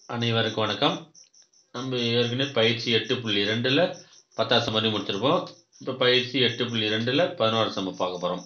அனைவருக்கும் வணக்கம் நம்ம ஏற்கனவே பயிற்சி எட்டு புள்ளி ரெண்டில் பத்தாம் சம்மரி முடிச்சிருப்போம் இப்போ பயிற்சி எட்டு புள்ளி ரெண்டில் பதினோரு சம்ம பார்க்க போகிறோம்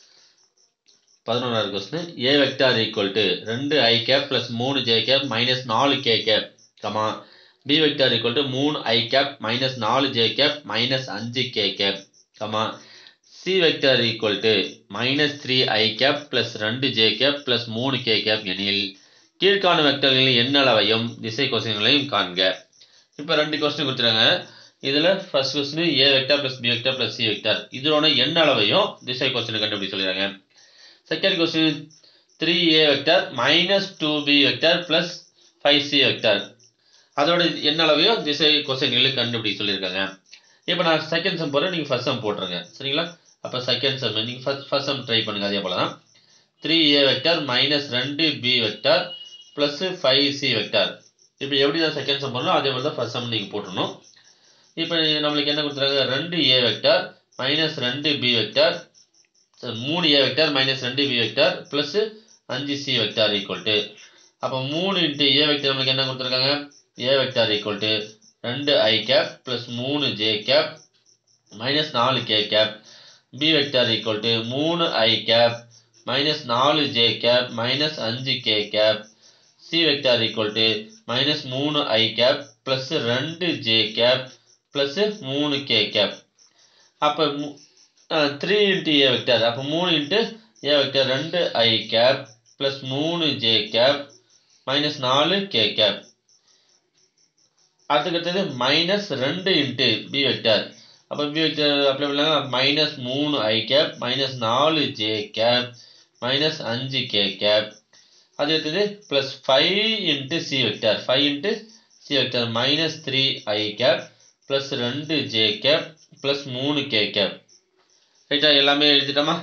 பதினோராவது question A vector equal to ரெண்டு ஐ கேப் ப்ளஸ் மூணு ஜே கேப் மைனஸ் நாலு K cap comma B vector equal to மூணு ஐ கேப் மைனஸ் நாலு ஜே கேப் மைனஸ் அஞ்சு K cap comma C vector equal to minus three I cap plus ரெண்டு J cap plus மூணு K cap எனில் கீழ்காணும் வெக்டர்களின் எண்ணளவையும் திசை கொசைன்களையும் காண்க இப்போ ரெண்டு கொஸ்டின் கொடுத்துருக்காங்க இதில் first question A vector plus B vector plus C vector இதோட எண்ணளவையும் திசை கொஸ்டின் கண்டுபிடி சொல்லிடுறாங்க second question three A vector minus two B vector plus five C vector அதோட எண்ணளவையும் திசை கொசைன்களும் கண்டுபிடி சொல்லியிருக்காங்க இப்போ நான் செகண்ட் சம் போகிறேன் நீங்கள் ஃபர்ஸ்ட் சம் போட்டுருங்க சரிங்களா அப்போ செகண்ட் சம் நீங்கள் ஃபர்ஸ்ட் ஃபர்ஸ்ட் சம் ட்ரை பண்ணுங்க அதே போல தான் த்ரீ ஏ வெக்டார் மைனஸ் ரெண்டு B vector plus five C vector இப்போ எப்படி நான் செகண்ட் சம் பண்ணணும் அதே மாதிரி தான் ஃபர்ஸ்ட் சம் நீங்கள் போட்டுடணும் இப்போ நம்மளுக்கு என்ன கொடுத்துருக்காங்க ரெண்டு ஏ வெக்டார் மைனஸ் ரெண்டு பி வெக்டார் மூணு ஏ வெக்டார் மைனஸ் ரெண்டு பி வெக்டார் ப்ளஸ் அஞ்சு சி வெக்டார் ஈக்குவல் டு அப்போ மூணு இன்ட்டு ஏ வெக்டார் நம்மளுக்கு என்ன கொடுத்துருக்காங்க ஏ வெக்டார் ஈக்குவல் டு ரெண்டு ஐ கேப் ப்ளஸ் மூணு ஜே கேப் மைனஸ் நாலு K cap B vector equal to மூணு ஐ கேப் மைனஸ் நாலு ஜே கேப் மைனஸ் அஞ்சு K cap C vector equal to minus மூணு ஐ கேப் ப்ளஸ் ரெண்டு J cap plus மூணு K cap அப்போ three into A vector அப்போ மூணு into A vector ரெண்டு ஐ கேப் ப்ளஸ் மூணு ஜே கேப் மைனஸ் நாலு கே கேப் அடுத்தது மைனஸ் ரெண்டு இன்ட்டு பி வெக்டார் அப்போ பி வெக்டார் அப்ளை பண்ணலாம் மைனஸ் மூணு ஐ கேப் மைனஸ் நாலு ஜே கேப் மைனஸ் அஞ்சு கே கேப் அது அடுத்தது plus five into C vector five into C vector minus three I cap plus ரெண்டு ஜே கேப் ப்ளஸ் மூணு K cap ரைட்டா எல்லாமே எழுதிட்டோமா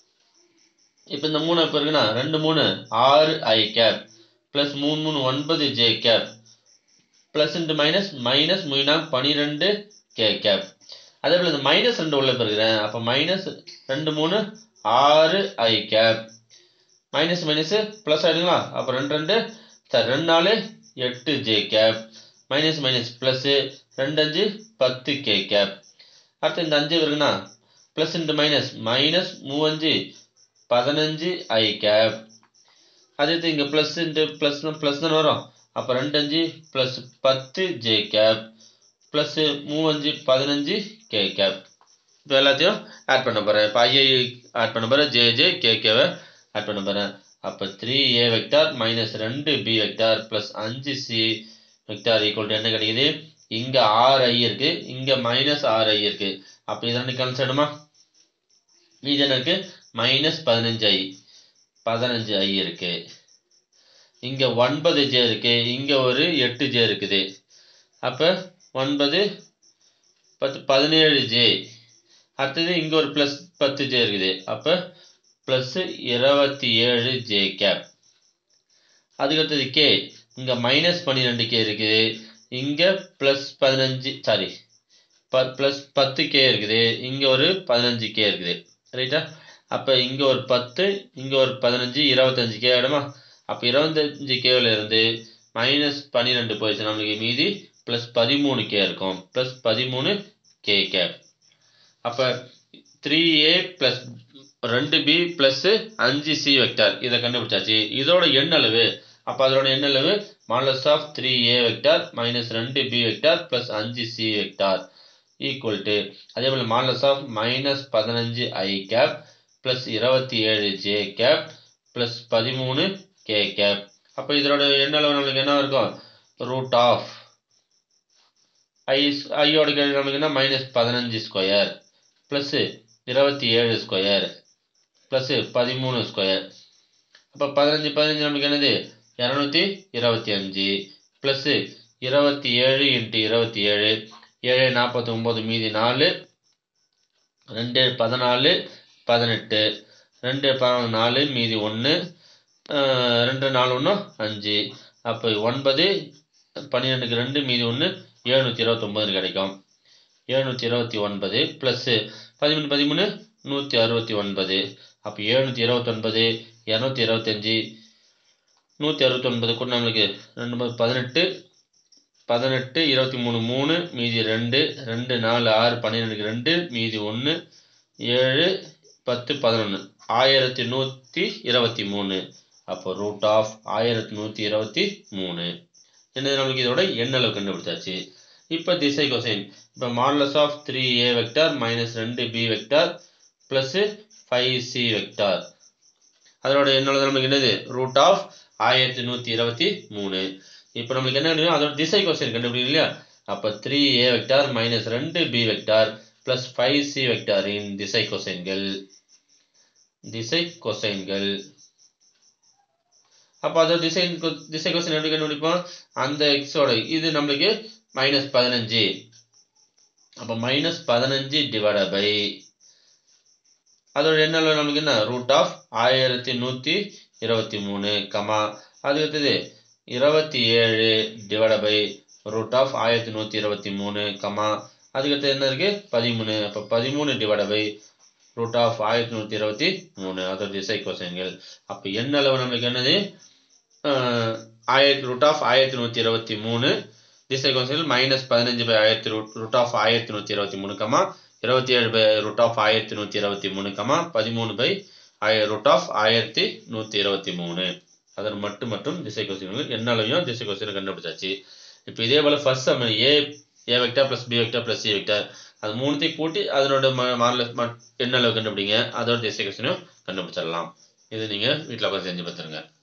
இப்போ இந்த மூணு இப்போ இருக்குன்னா ரெண்டு மூணு ஆறு ஐ கேப் ப்ளஸ் மூணு மூணு ஒன்பது J cap plus into minus minus மூணா பன்னிரெண்டு கே கேப் அதே போல் இந்த மைனஸ் ரெண்டு உள்ள பெறுகிறேன் அப்போ மைனஸ் ரெண்டு மூணு ஆறு I cap minus minus plus ஆகிடுங்களா அப்போ ரெண்டு ரெண்டு சார் ரெண்டு நாலு எட்டு J cap minus minus plus ரெண்டு அஞ்சு பத்து கே கேப் அடுத்து இந்த அஞ்சு இருக்குண்ணா ப்ளஸ் இன்ட்டு மைனஸ் மைனஸ் மூவஞ்சு பதினஞ்சு ஐ கேப் அடுத்து இங்கே ப்ளஸ் இன்ட்டு ப்ளஸ் ப்ளஸ் தானே வரும் அப்போ ரெண்டு அஞ்சு ப்ளஸ் பத்து ஜே கேப் ப்ளஸ்ஸு மூவஞ்சு பதினஞ்சு கே கேப் இப்போ எல்லாத்தையும் ஆட் பண்ண போகிறேன் இப்போ ஐஐ ஆட் பண்ண போகிறேன் ஜே ஜே கே கேவை ஆட் பண்ண போகிறேன் அப்போ த்ரீ ஏ வெக்டார் மைனஸ் ரெண்டு பி வெக்டார் ப்ளஸ் அஞ்சு சி வெக்டார் ஈக்குவல் டு என்ன கிடைக்குது இங்கே ஆறு ஐ இருக்குது இங்கே மைனஸ் ஆறு ஐ இருக்குது அப்போ இதை ரெண்டு கன்சிடமா மீதி என்ன இருக்குது மைனஸ் பதினஞ்சு ஐ பதினஞ்சு ஐ இருக்குது இங்கே ஒன்பது ஜே இருக்குது இங்கே ஒரு எட்டு ஜே இருக்குது அப்போ ஒன்பது பத்து பதினேழு ஜே அடுத்தது இங்கே ஒரு ப்ளஸ் பத்து ஜே இருக்குது அப்போ ப்ளஸ்ஸு இருபத்தி ஏழு ஜே கேப் அதுக்கடுத்தது கே இங்கே மைனஸ் பன்னிரெண்டு கே இருக்குது இங்கே ப்ளஸ் பதினஞ்சு சாரி ப ப்ளஸ் பத்து கே இருக்குது இங்கே ஒரு பதினஞ்சு கே இருக்குது ரைட்டா அப்போ இங்கே ஒரு பத்து இங்கே ஒரு பதினஞ்சு இருபத்தஞ்சு கே இடமா அப்போ இருபத்தஞ்சு கேவில் இருந்து மைனஸ் பன்னிரெண்டு போயிடுச்சு நம்மளுக்கு மீதி ப்ளஸ் பதிமூணு கே இருக்கும் ப்ளஸ் பதிமூணு கே கேப் அப்போ த்ரீ ஏ ப்ளஸ் ரெண்டு பி ப்ளஸ்ஸு அஞ்சு சி வெக்டார் இதை கண்டுபிடிச்சாச்சு இதோட எண்ணளவு அப்போ அதோட எண்ணளவு modulus of three A vector minus ரெண்டு பி வெக்டார் ப்ளஸ் அஞ்சு சி வெக்டார் ஈக்குவல் டு அதே போல் மாடலஸ் ஆஃப் மைனஸ் பதினஞ்சு ஐ கேப் ப்ளஸ் இருபத்தி ஏழு ஜே கேப் ப்ளஸ் பதிமூணு கே கேப் அப்போ இதோட எண்ணளவு நம்மளுக்கு என்ன இருக்கும் ரூட் ஆஃப் ஐ ஐயோட கேள்வி நம்மளுக்கு என்ன மைனஸ் பதினஞ்சு ஸ்கொயர் ப்ளஸ்ஸு இருபத்தி ஏழு ஸ்கொயர் ப்ளஸ்ஸு பதிமூணு ஸ்கொயர் அப்போ பதினஞ்சு பதினஞ்சு நமக்கு என்னது இரநூத்தி இருபத்தி அஞ்சு ப்ளஸ்ஸு இருபத்தி ஏழு இன்ட்டு இருபத்தி ஏழு ஏழு நாற்பத்தி ஒம்பது மீதி நாலு ரெண்டு பதினாலு பதினெட்டு ரெண்டு பதினாலு நாலு மீதி ஒன்று ரெண்டு நாலு ஒன்று அஞ்சு அப்போ ஒன்பது பன்னிரெண்டுக்கு ரெண்டு மீதி ஒன்று எழுநூற்றி இருபத்தொம்பது கிடைக்கும் எழுநூற்றி இருபத்தி ஒன்பது ப்ளஸ்ஸு பதிமூணு பதிமூணு நூற்றி அறுபத்தி ஒன்பது அப்போ எழுநூற்றி இருபத்தொன்பது இரநூத்தி இருபத்தஞ்சி நூற்றி அறுபத்தொன்பது கூட நம்மளுக்கு ரெண்டு மூணு பதினெட்டு பதினெட்டு இருபத்தி மூணு மூணு மீதி ரெண்டு ரெண்டு நாலு ஆறு பன்னிரெண்டுக்கு ரெண்டு மீதி ஒன்று ஏழு பத்து பதினொன்று ஆயிரத்தி நூற்றி இருபத்தி மூணு அப்போ ரூட் ஆஃப் ஆயிரத்தி நூற்றி இருபத்தி மூணு என்னது நம்மளுக்கு இதோட எண்ணளவு கண்டுபிடிச்சாச்சு இப்போ திசை கொசைன் இப்போ modulus of three A vector minus ரெண்டு B vector plus five C vector அதோட எண்ணளவு நம்மளுக்கு என்னது ரூட் ஆஃப் ஆயிரத்தி நூற்றி இருபத்தி மூணு இப்போ நம்மளுக்கு என்ன வேணும் அதோட திசை கொஸ்டின் கண்டுபிடிக்கும் இல்லையா அப்போ த்ரீ ஏ வெக்டார் மைனஸ் ரெண்டு B vector plus five C வெக்டாரின் திசை கொசைன்கள் திசை கொசைன்கள் அப்போ அதோட திசை திசை கொஸ்டின் எப்படி கண்டுபிடிப்போம் அந்த எக்ஸோட இது நம்மளுக்கு மைனஸ் பதினஞ்சு அப்போ மைனஸ் பதினஞ்சு டிவைட பை அதோட என்ன நம்மளுக்கு என்ன ரூட் ஆஃப் ஆயிரத்தி நூற்றி இருபத்தி மூணு கமா அது அடுத்தது இருபத்தி ஏழு டிவைட பை ரூட் ஆஃப் ஆயிரத்தி நூற்றி இருபத்தி மூணு கமா அதுக்கடுத்து என்ன இருக்குது பதிமூணு அப்போ பதிமூணு டிவைட பை ரூட் ஆஃப் ஆயிரத்தி நூற்றி இருபத்தி மூணு அதோட திசை கொசைன்கள் அப்போ என்ன அளவு நம்மளுக்கு என்னது ஆயிரத்தி ரூட் ஆஃப் ஆயிரத்தி நூற்றி இருபத்தி மூணு திசை கொசைன்கள் மைனஸ் பதினஞ்சு பை ஆயிரத்தி ரூட் ரூட் ஆஃப் ஆயிரத்தி நூற்றி இருபத்தி மூணு கமா இருபத்தி ஏழு பை ரூட் ஆஃப் ஆயிரத்தி நூற்றி இருபத்தி மூணு கமா பதிமூணு பை ஆய ரூட் ஆஃப் ஆயிரத்தி நூற்றி இருபத்தி மூணு அதன் மட்டும் மற்றும் திசை கொஸ்டின்கள் என்ன அளவையும் திசை கொஸ்டின் கண்டுபிடிச்சாச்சு இப்போ இதே போல் ஃபர்ஸ்ட் நம்ம A A vector plus B vector plus C vector அது மூணுத்தையும் கூட்டி அதனோட மாடல் என்ன அளவு கண்டுபிடிங்க அதோட திசை கொஸ்டினும் கண்டுபிடிச்சிடலாம் இது நீங்கள் வீட்டில் உட்காந்து செஞ்சு பார்த்துருங்க